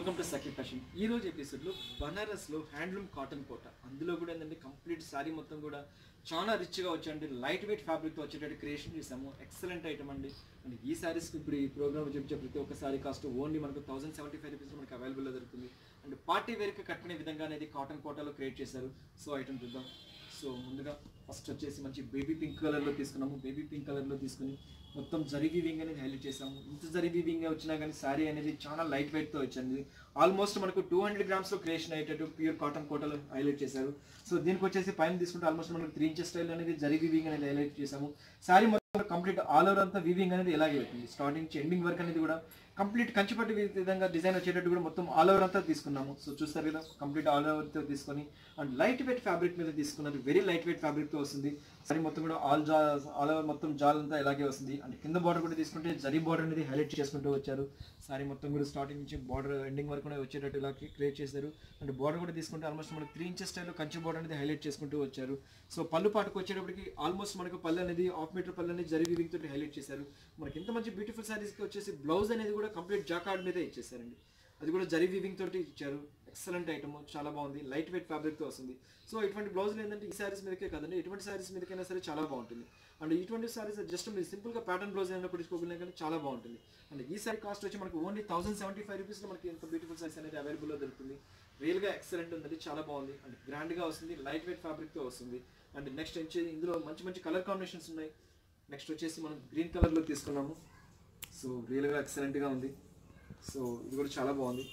welcome to Sakhi fashion ఈ రోజు ఎపిసోడ్లో బనారస్లో హ్యాండ్లూమ్ కాటన్ కోట అందులో కూడా ఏంటంటే కంప్లీట్ శారీ మొత్తం కూడా చాలా రిచ్గా వచ్చండి లైట్ వెయిట్ ఫ్యాబ్రిక్తో వచ్చేటట్టు క్రియేషన్ చేసాము ఎక్సలెంట్ ఐటమ్ అండి అండ్ ఈ శారీస్ ఇప్పుడు ఈ ప్రోగ్రామ్ చెప్పే ప్రతి ఒక్క శారీ కాస్ట్ ఓన్లీ మనకు థౌసండ్ సెవెంటీ ఫైవ్ రూపీస్ మనకు అవైలబుల్లో దొరుకుతుంది అండ్ పార్టీ వేర్కి కట్టుకునే విధంగా అనేది కాటన్ కోటాలో క్రియేట్ చేశారు సో ఐటమ్ చూద్దాం సో ముందుగా ఫస్ట్ వచ్చేసి మంచి బేబీ పింక్ కలర్లో తీసుకున్నాము బేబీ పింక్ కలర్లో తీసుకుని మొత్తం జరీ వీవింగ్ అనేది హైలైట్ చేసాము ఇంత జరీ వీవింగ్ వచ్చినా కానీ శారీ అనేది చాలా లైట్ వెయిట్తో వచ్చింది ఆల్మోస్ట్ మనకు టూ హండ్రెడ్ గ్రామ్స్లో క్రియేషన్ అయ్యేటట్టు ప్యూర్ కాటన్ కోటలో హైలైట్ చేశారు సో దీనికి వచ్చేసి పైన తీసుకుంటే ఆల్మోస్ట్ మనకు త్రీ ఇంచెస్ స్టైల్ అనేది జరీ వీవింగ్ అనేది హైలైట్ చేసాము శారీ మొత్తం కంప్లీట్ ఆల్ ఓవర్ అంతా వీవింగ్ అనేది ఇలాగే అవుతుంది స్టార్టింగ్ నుంచి ఎండింగ్ వర్క్ అనేది కూడా కంప్లీట్ కంచిపట్టి విధంగా డిజైన్ వచ్చేటట్టు కూడా మొత్తం ఆల్ ఓవర్ అంతా తీసుకున్నాము సో చూస్తారు కదా కంప్లీట్ ఆల్ ఓవర్తో తీసుకొని అండ్ లైట్ వెయిట్ ఫ్యాబ్రిక్ మీద తీసుకున్నారు వెరీ లైట్ వెయిట్ ఫ్యాబ్రిక్తో వస్తుంది సరే మొత్తం కూడా ఆల్ జా ఆల్ ఓవర్ మొత్తం జాల్ అంతా ఇలాగే వస్తుంది అండ్ కింద బార్డర్ కూడా తీసుకుంటే జరీ బార్డర్ అనేది హైలైట్ చేసుకుంటూ వచ్చారు సారీ మొత్తం కూడా స్టార్టింగ్ నుంచి బార్డర్ ఎండింగ్ వరకు కూడా వచ్చేటట్టు ఇలా క్రియేట్ చేశారు అండ్ బార్డర్ కూడా తీసుకుంటే ఆల్మోస్ట్ మనకి త్రీ ఇంచెస్ స్టైల్లో కంచి బార్డర్ అనేది హైలైట్ చేసుకుంటూ వచ్చారు సో పళ్ళు పాటుకు వచ్చేటప్పటికి ఆల్మోస్ట్ మనకు పళ్ళు అనేది హాఫ్ మీటర్ పళ్ళు అనేది జరీ వీవింగ్ తోటి హైలైట్ చేశారు మనకి ఇంత మంచి బ్యూటిఫుల్ సారీస్కి వచ్చేసి బ్లౌజ్ అనేది కూడా కంప్లీట్ జాకార్డ్ మీద ఇచ్చేసారండి అది కూడా జరీ వీవింగ్ తోటి ఇచ్చారు ఎక్సలెంట్ ఐటమ్ చాలా బాగుంది లైట్ వెయిట్ ఫ్యాబ్రిక్తో వస్తుంది సో ఇటువంటి బ్లౌజులు ఏంటంటే ఈ శారీస్ మీదకే కదండి ఎటువంటి శారీస్ మీదకైనా సరే చాలా బాగుంటుంది అండ్ ఇటువంటి శారీస్ జస్ట్ మీరు సింపుల్గా ప్యాటర్న్ బ్లౌజ్ అయినా కుట్టించుకోగలిగినా కానీ చాలా బాగుంటుంది అండ్ ఈ సారీ కాస్ట్ వచ్చి మనకు ఓన్లీ థౌసండ్ సెవెంటీ ఫైవ్ రూపీస్లో మనకి ఎంత బ్యూటిఫుల్ సారీస్ అనేది అవైలబుల్లో దొరుకుతుంది రియల్గా ఎక్సలెంట్ ఉందండి చాలా బాగుంది అండ్ గ్రాండ్గా వస్తుంది లైట్ వెయిట్ ఫ్యాబ్రిక్తో వస్తుంది అండ్ నెక్స్ట్ వచ్చేసి ఇందులో మంచి మంచి కలర్ కాంబినేషన్స్ ఉన్నాయి నెక్స్ట్ వచ్చేసి మనం గ్రీన్ కలర్లో తీసుకున్నాము సో రియల్గా ఎక్సలెంట్గా ఉంది సో ఇది కూడా చాలా బాగుంది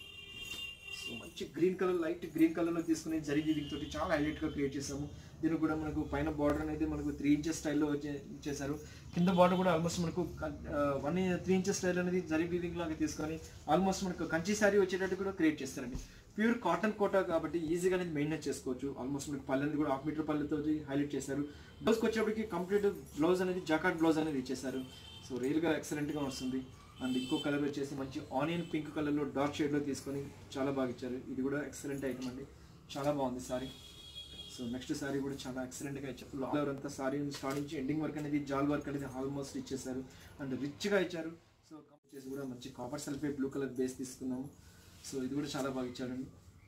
సో మంచి గ్రీన్ కలర్ లైట్ గ్రీన్ కలర్లో తీసుకుని జరీ వీవింగ్ తోటి చాలా హైలైట్గా క్రియేట్ చేసాము దీనికి కూడా మనకు పైన బార్డర్ అనేది మనకు త్రీ ఇంచెస్ స్టైల్లో వచ్చే ఇచ్చేసారు కింద బార్డర్ కూడా ఆల్మోస్ట్ మనకు వన్ త్రీ ఇంచెస్ స్టైల్ అనేది జరీ వీవింగ్ లాగా తీసుకొని ఆల్మోస్ట్ మనకు కంచి శారీ వచ్చేటట్టు కూడా క్రియేట్ చేస్తారండి ప్యూర్ కాటన్ కోటా కాబట్టి ఈజీగా అనేది మెయింటైన్ చేసుకోవచ్చు ఆల్మోస్ట్ మనకి పల్లెది కూడా హాఫ్ మీటర్ పల్లెతో హైలైట్ చేశారు బ్లౌజ్కి వచ్చేప్పటికి కంప్లీట్ బ్లౌజ్ అనేది జాకాట్ బ్లౌజ్ అనేది ఇచ్చేసారు సో రియల్గా ఎక్సలెంట్గా వస్తుంది అండ్ ఇంకో కలర్ వచ్చేసి మంచి ఆనియన్ పింక్ కలర్లో డార్క్ షేడ్లో తీసుకొని చాలా బాగా ఇచ్చారు ఇది కూడా ఎక్సలెంట్ ఐటమ్ అండి చాలా బాగుంది సారీ సో నెక్స్ట్ సారీ కూడా చాలా ఎక్సలెంట్గా ఇచ్చారు లావర్ అంతా సారీ స్టార్ట్ నుంచి ఎండింగ్ వర్క్ అనేది జాల్ వర్క్ అనేది ఆల్మోస్ట్ ఇచ్చేసారు అండ్ రిచ్గా ఇచ్చారు సో వచ్చేసి కూడా మంచి copper sulphate blue colour base తీసుకున్నాము సో ఇది కూడా చాలా బాగా ఇచ్చారండి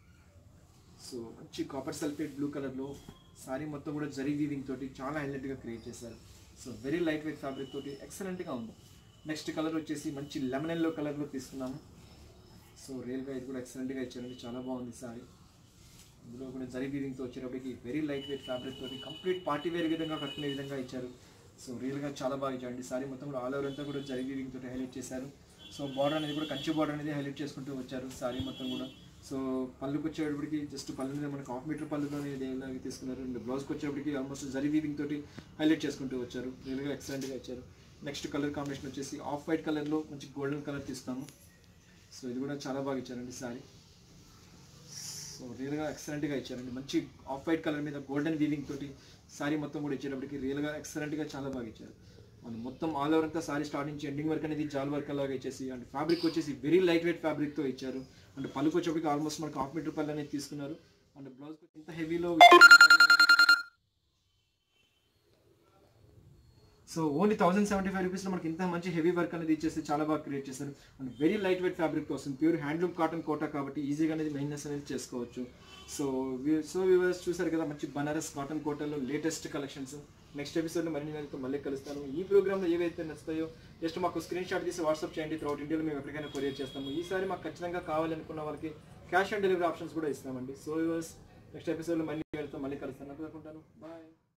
సో మంచి కాపర్ సల్ఫేట్ బ్లూ కలర్లో సారీ మొత్తం కూడా జరీ వీవింగ్ తోటి చాలా హైలైట్గా క్రియేట్ చేశారు so very light weight fabric తోటి ఎక్సలెంట్గా ఉంది నెక్స్ట్ కలర్ వచ్చేసి మంచి లెమన్ ఎల్లో కలర్లో తీసుకున్నాము సో రియల్గా ఇది కూడా ఎక్సలెంట్గా ఇచ్చారండి చాలా బాగుంది సారీ ఇందులో కూడా జరీ వీవింగ్తో వచ్చేటప్పటికి వెరీ లైట్ వెయిట్ ఫ్యాబ్రిక్ తోటి కంప్లీట్ పార్టీ వేర్ విధంగా కట్టుకునే విధంగా ఇచ్చారు సో రియల్గా చాలా బాగా ఇచ్చారండి సారీ మొత్తం కూడా ఆల్ ఓవర్ అంతా కూడా జరీ వీవింగ్ తోటి హైలైట్ చేశారు సో బార్డర్ అనేది కూడా కంచి బార్డర్ అనేది హైలైట్ చేసుకుంటూ వచ్చారు సారీ మొత్తం కూడా సో పళ్ళుకి వచ్చేటప్పటికి జస్ట్ పళ్ళు మీద మనకి హాఫ్ మీటర్ పళ్ళుతో ఇలాగే తీసుకున్నారు అండ్ బ్లౌజ్కి వచ్చేటప్పటికి ఆల్మోస్ట్ జరీ వీవింగ్ తోటి హైలైట్ చేసుకుంటూ వచ్చారు రియల్గా ఎక్సలెంట్గా ఇచ్చారు నెక్స్ట్ కలర్ కాంబినేషన్ వచ్చేసి ఆఫ్ వైట్ కలర్లో మంచి గోల్డెన్ కలర్ తీస్తాము సో ఇది కూడా చాలా బాగా ఇచ్చారండి సారీ సో రియల్గా ఎక్సలెంట్గా ఇచ్చారండి మంచి ఆఫ్ వైట్ కలర్ మీద గోల్డెన్ వీవింగ్ తోటి సారీ మొత్తం కూడా ఇచ్చేటప్పటికి రియల్గా ఎక్సలెంట్గా చాలా బాగా ఇచ్చారు మనం మొత్తం ఆల్ ఓవర్ అంతా సారీ స్టార్ట్ నుంచి ఎండింగ్ వర్క్ అనేది జాల్ వర్క్ లాగా ఇచ్చేసి అండ్ ఫ్యాబ్రిక్ వచ్చేసి వెరీ లైట్ వెయిట్ ఫ్యాబ్రిక్తో ఇచ్చారు అండ్ పళ్ళుకి వచ్చేప్పటికి ఆల్మోస్ట్ మనకు హాఫ్ మీటర్ పళ్ళు అనేది తీసుకున్నారు అండ్ బ్లౌజ్ ఇంత హెవీలో so only thousand seventy five రూపీస్లో మనకి ఇంత మంచి హెవీ వర్క్ అనేది ఇచ్చేసి చాలా బాగా క్రియేట్ చేశారు and very light weight fabric వస్తుంది ప్యూర్ హ్యాండ్లూమ్ కాటన్ కోటా కాబట్టి ఈజీగా అనేది మెయింటెనెన్స్ అనేది చేసుకోవచ్చు సో సో వ్యూవర్స్ చూసారు కదా మంచి బనారస్ కాటన్ కోటాలో లేటెస్ట్ కలెక్షన్స్ నెక్స్ట్ ఎపిసోడ్లో మరిన్ని నేను మళ్ళీ కలుస్తాను ఈ ప్రోగ్రామ్లో ఏవైతే నచ్చుతాయో జస్ట్ మాకు స్క్రీన్ షాట్ తీసి వాట్సాప్ చేయండి త్రౌట్ ఇండియాలో మేము ఎప్పటికైనా కొరియర్ చేస్తాము ఈసారి మాకు ఖచ్చితంగా కావాలనుకున్న వాళ్ళకి క్యాష్ ఆన్ డెలివరీ ఆప్షన్స్ కూడా ఇస్తామండి సో వ్యూవర్స్ నెక్స్ట్ ఎపిసోడ్లో మళ్ళీ వెళ్తాం మళ్ళీ కలుస్తాను అనుకుంటాను బాయ్